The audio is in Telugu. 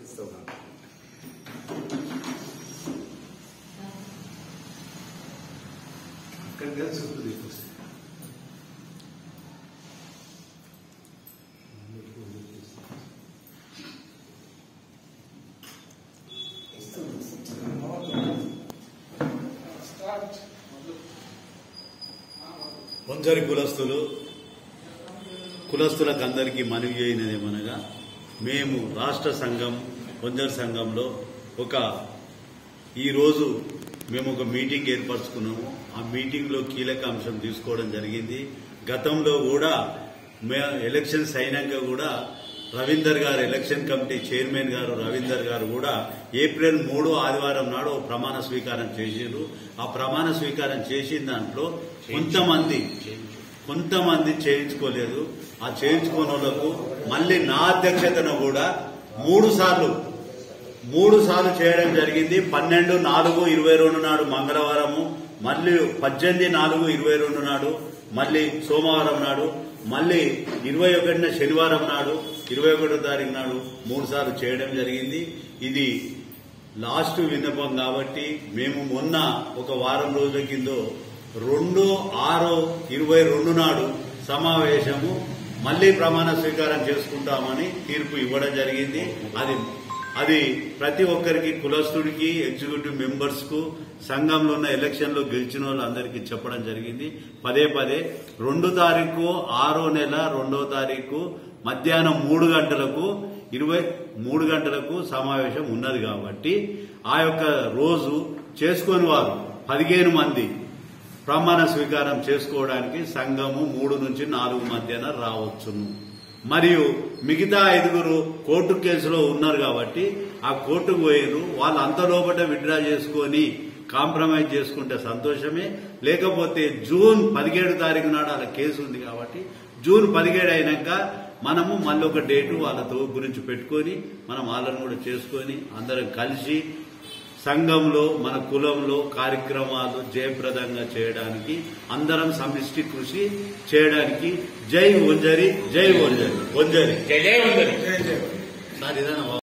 ఇస్తాం అక్కడ కలిసి ఉంటుంది వంచరి కులస్తులు కులస్తులకు అందరికీ మనవి చేయనదేమనగా మేము రాష్ట్ర సంఘం వంజర్ సంఘంలో ఒక ఈరోజు మేము ఒక మీటింగ్ ఏర్పరచుకున్నాము ఆ మీటింగ్లో కీలక అంశం తీసుకోవడం జరిగింది గతంలో కూడా మే ఎలక్షన్స్ అయినాక కూడా రవీందర్ గారు ఎలక్షన్ కమిటీ చైర్మన్ గారు రవీందర్ గారు కూడా ఏప్రిల్ మూడో ఆదివారం నాడు ఓ ప్రమాణ స్వీకారం చేసిండ్రు ఆ ప్రమాణ స్వీకారం చేసిన దాంట్లో కొంతమంది కొంతమంది చేయించుకోలేదు ఆ చేయించుకోని వాళ్ళకు మళ్ళీ నా అధ్యక్షతను కూడా మూడు సార్లు మూడు సార్లు చేయడం జరిగింది పన్నెండు నాలుగు ఇరవై రెండు నాడు మంగళవారము మళ్ళీ పద్దెనిమిది నాలుగు ఇరవై రెండు నాడు మళ్ళీ సోమవారం నాడు మళ్ళీ ఇరవై ఒకటిన శనివారం నాడు ఇరవై ఒకటో తారీఖు నాడు మూడు సార్లు చేయడం జరిగింది ఇది లాస్ట్ విన్నపం కాబట్టి మేము మొన్న ఒక వారం రోజుల కింద రెండు ఆరు ఇరవై రెండు నాడు సమావేశము మళ్లీ ప్రమాణ స్వీకారం చేసుకుంటామని తీర్పు ఇవ్వడం జరిగింది అది అది ప్రతి ఒక్కరికి కులస్తుడికి ఎగ్జిక్యూటివ్ మెంబర్స్ కు సంఘంలో ఉన్న ఎలక్షన్ లో గెలిచిన వాళ్ళందరికీ చెప్పడం జరిగింది పదే పదే రెండు తారీఖు ఆరో నెల రెండో తారీఖు మధ్యాహ్నం మూడు గంటలకు ఇరవై మూడు గంటలకు సమావేశం ఉన్నది కాబట్టి ఆ యొక్క రోజు చేసుకొని వారు పదిహేను మంది ప్రమాణ స్వీకారం చేసుకోవడానికి సంఘము మూడు నుంచి నాలుగు మధ్యన రావచ్చును మరియు మిగతా ఐదుగురు కోర్టు కేసులో ఉన్నారు కాబట్టి ఆ కోర్టుకు పోయారు వాళ్ళు అంత లోపల విత్డ్రా చేసుకొని కాంప్రమైజ్ చేసుకుంటే సంతోషమే లేకపోతే జూన్ పదిహేడు తారీఖు నాడు అలా కేసు ఉంది కాబట్టి జూన్ పదిహేడు అయినాక మనము మళ్ళీ ఒక డేటు వాళ్ళతో గురించి పెట్టుకొని మనం వాళ్ళని కూడా చేసుకొని అందరం కలిసి సంఘంలో మన కులంలో కార్యక్రమాలు జయప్రదంగా చేయడానికి అందరం సమిష్టి కృషి చేయడానికి జై వంజరి జై వంజరి వంజరి జై జై ఉందని సార్ ఇదేనా